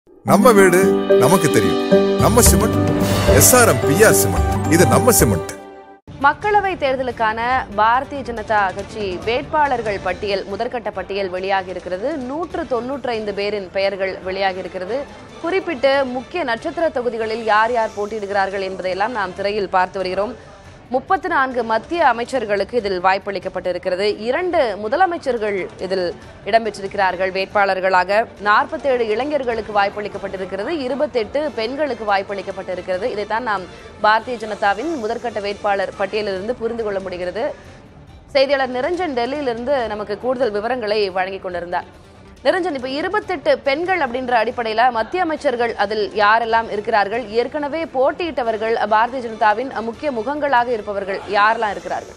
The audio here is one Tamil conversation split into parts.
நம்ம வீடு நமக்கு தெரியும் நம்ம சிமெண்ட் எஸ்ஆர்எம் பிஆர் சிமெண்ட் இது நம்ம சிமெண்ட் மக்களவை தேர்தலுக்கான பாரதிய ஜனதா கட்சி வேட்பாளர்கள் பட்டியல் முதற்கட்ட பட்டியல் வெளியாகி இருக்கிறது நூற்று தொன்னூற்றி ஐந்து பேரின் பெயர்கள் வெளியாகி இருக்கிறது குறிப்பிட்டு முக்கிய நட்சத்திர தொகுதிகளில் யார் யார் போட்டியிடுகிறார்கள் என்பதையெல்லாம் நாம் திரையில் பார்த்து வருகிறோம் முப்பத்தி நான்கு மத்திய அமைச்சர்களுக்கு இதில் வாய்ப்பளிக்கப்பட்டிருக்கிறது இரண்டு முதலமைச்சர்கள் இதில் இடம்பெற்றிருக்கிறார்கள் வேட்பாளர்களாக நாற்பத்தேழு இளைஞர்களுக்கு வாய்ப்பளிக்கப்பட்டிருக்கிறது இருபத்தெட்டு பெண்களுக்கு வாய்ப்பளிக்கப்பட்டிருக்கிறது இதைத்தான் நாம் பாரதிய ஜனதாவின் முதற்கட்ட வேட்பாளர் பட்டியலிலிருந்து புரிந்து கொள்ள முடிகிறது செய்தியாளர் நிரஞ்சன் டெல்லியிலிருந்து நமக்கு கூடுதல் விவரங்களை வழங்கிக் கொண்டிருந்தார் நிரஞ்சன் இப்ப இருபத்தெட்டு பெண்கள் அப்படின்ற அடிப்படையில மத்திய அமைச்சர்கள் அதில் யாரெல்லாம் இருக்கிறார்கள் ஏற்கனவே போட்டியிட்டவர்கள் பாரதிய ஜனதாவின் முக்கிய முகங்களாக இருப்பவர்கள் யாரெல்லாம் இருக்கிறார்கள்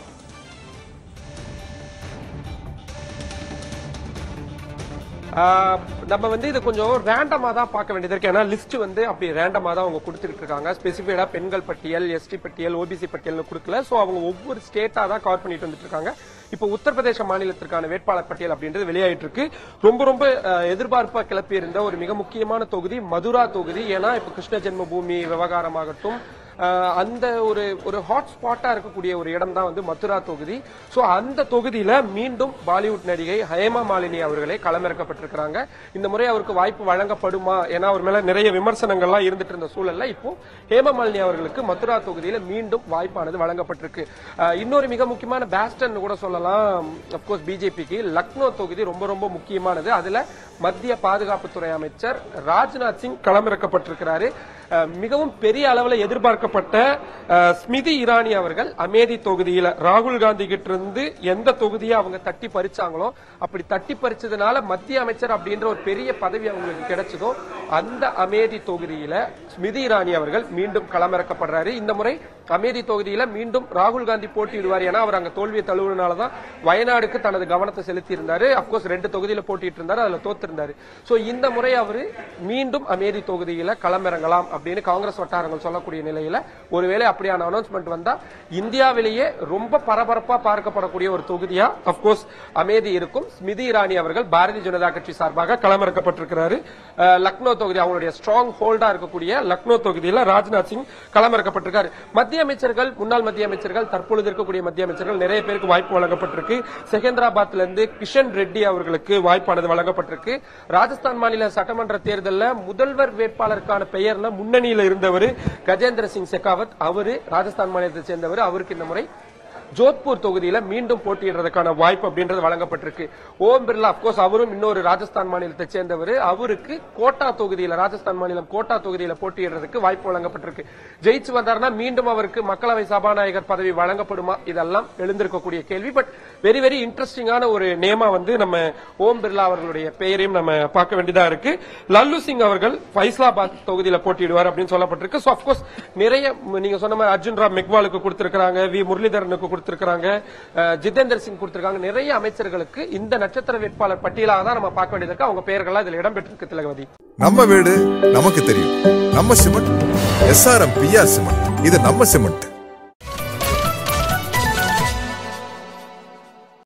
ஆஹ் நம்ம வந்து இது கொஞ்சம் ரேண்டமா தான் பார்க்க வேண்டியது இருக்கு ஏன்னா லிஸ்ட் வந்து அப்படி ரேண்டமா தான் அவங்க கொடுத்துட்டு இருக்காங்க ஸ்பெசிஃபைடா பெண்கள் பட்டியல் எஸ்டி பட்டியல் ஓபிசி பட்டியல்னு கொடுக்கல சோ அவங்க ஒவ்வொரு ஸ்டேட்டா தான் கவர் பண்ணிட்டு வந்துட்டு இருக்காங்க இப்போ உத்தரப்பிரதேச மாநிலத்திற்கான வேட்பாளர் பட்டியல் அப்படின்றது வெளியாயிட்டு இருக்கு ரொம்ப ரொம்ப ஆஹ், எதிர்பார்ப்பா கிளப்பி இருந்த ஒரு மிக முக்கியமான தொகுதி மதுரா தொகுதி ஏன்னா இப்போ கிருஷ்ண ஜென்மபூமி விவகாரமாகட்டும் ஆஹ் அந்த ஒரு ஒரு ஹாட் ஸ்பாட்டா இருக்கக்கூடிய ஒரு இடம் தான் வந்து மதுரா தொகுதி சோ அந்த தொகுதியில மீண்டும் பாலிவுட் நடிகை ஹேமா மாலினி அவர்களே களமிறக்கப்பட்டிருக்கிறாங்க இந்த முறை அவருக்கு வாய்ப்பு வழங்கப்படுமா ஏன்னா அவர் மேல நிறைய விமர்சனங்கள்லாம் இருந்துட்டு இருந்த சூழல்ல இப்போ ஹேமா மாலினி அவர்களுக்கு மதுரா தொகுதியில மீண்டும் வாய்ப்பானது வழங்கப்பட்டிருக்கு ஆஹ் இன்னொரு மிக முக்கியமான பேஸ்டன் கூட சொல்லலாம் அப்கோர்ஸ் பிஜேபிக்கு லக்னோ தொகுதி ரொம்ப ரொம்ப முக்கியமானது அதுல மத்திய பாதுகாப்புத்துறை அமைச்சர் ராஜ்நாத் சிங் களமிறக்கப்பட்டிருக்கிறாரு அஹ் மிகவும் பெரிய அளவுல எதிர்பார்க்கப்பட்ட அஹ், ஸ்மிருதி இரானி அவர்கள் அமேதி தொகுதியில ராகுல் காந்தி கிட்ட இருந்து எந்த தொகுதியை அவங்க தட்டி பறிச்சாங்களோ அப்படி தட்டி பறிச்சதுனால மத்திய அமைச்சர் அப்படின்ற ஒரு பெரிய பதவி அவங்களுக்கு கிடைச்சதோ அந்த அமேதி தொகுதியில ஸ்மிருதி இரானி அவர்கள் மீண்டும் களமிறக்கப்படுறாரு இந்த முறை அமேதி தொகுதியில மீண்டும் ராகுல் காந்தி போட்டியிடுவார் ஏன்னா அவர் அங்க தோல்வியை தழுவுனாலதான் வயநாடுக்கு தனது கவனத்தை செலுத்தி இருந்தாரு அப்கோர்ஸ் ரெண்டு தொகுதியில போட்டிட்டு இருந்தாரு அதுல தோத்திருந்தாரு சோ இந்த முறை அவரு மீண்டும் அமேதி தொகுதியில களமிறங்கலாம் அப்படின்னு காங்கிரஸ் வட்டாரங்கள் சொல்லக்கூடிய நிலையில ஒருவேளை அப்படியான அனௌன்ஸ்மெண்ட் வந்தா இந்தியாவிலேயே ரொம்ப பரபரப்பா பார்க்கப்படக்கூடிய ஒரு தொகுதியா அப்கோர்ஸ் அமேதி இருக்கும் ஸ்மிருதி இரானி அவர்கள் பாரதிய ஜனதா கட்சி சார்பாக களமிறக்கப்பட்டிருக்கிறாரு அஹ், லக்னோ தொகுதி அவங்களுடைய ஸ்ட்ராங் ஹோல்டா இருக்கக்கூடிய லக்னோ தொகுதியில ராஜ்நாத் சிங் களமிறக்கப்பட்டிருக்காரு மத்திய அமைச்சர்கள் முன்னாள் மத்திய அமைச்சர்கள் தற்பொழுது இருக்கக்கூடிய மத்திய அமைச்சர்கள் நிறைய பேருக்கு வாய்ப்பு வழங்கப்பட்டிருக்கு செகந்திராபாத்ல இருந்து கிஷன் ரெட்டி அவர்களுக்கு வாய்ப்பானது வழங்கப்பட்டிருக்கு ராஜஸ்தான் மாநில சட்டமன்ற தேர்தலில் முதல்வர் வேட்பாளருக்கான பெயர்ல முன்னணியில இருந்தவர் கஜேந்திர சிங் செகாவத் அவரு ராஜஸ்தான் மாநிலத்தை சேர்ந்தவர் அவருக்கு இந்த முறை ஜோத்பூர் தொகுதியில மீண்டும் போட்டியிடுறதுக்கான வாய்ப்பு அப்படின்றது வழங்கப்பட்டிருக்கு ஓம் பிர்லா அப்கோர்ஸ் அவரும் இன்னொரு ராஜஸ்தான் மாநிலத்தை சேர்ந்தவர் அவருக்கு கோட்டா தொகுதியில ராஜஸ்தான் மாநிலம் கோட்டா தொகுதியில போட்டியிடுறதுக்கு வாய்ப்பு வழங்கப்பட்டிருக்கு ஜெயிச்சு வந்தாருன்னா மீண்டும் அவருக்கு மக்களவை சபாநாயகர் பதவி வழங்கப்படுமா இதெல்லாம் எழுந்திருக்கக்கூடிய கேள்வி பட் வெரி வெரி இன்ட்ரெஸ்டிங்கான ஒரு நேமா வந்து நம்ம ஓம் பிர்லா அவர்களுடைய பெயரையும் நம்ம பார்க்க வேண்டியதா இருக்கு லல்லு சிங் அவர்கள் ஃபைஸ்லாபாத் தொகுதியில போட்டியிடுவார் அப்படின்னு சொல்லப்பட்டிருக்கு சோ அப்கோர்ஸ் நிறைய ம், நீங்க சொன்ன மாதிரி அர்ஜுன் ராம் மெக்வாலுக்கு கொடுத்திருக்காங்க வி முரளிதரனுக்கு கொடுத்திருக்காங்க அஹ், ஜிதேந்தர் சிங் கொடுத்திருக்காங்க நிறைய அமைச்சர்களுக்கு இந்த நட்சத்திர வேட்பாளர் பட்டியலாக தான் நம்ம பார்க்க வேண்டியது இருக்கு அவங்க பெயர்கள்லாம் இதுல இடம்பெற்றிருக்கு திலகவதி நம்ம வீடு நமக்கு தெரியும் நம்ம சிமெண்ட் எஸ்ஆர்எம் பிஆர் சிமெண்ட் இது நம்ம சிமெண்ட்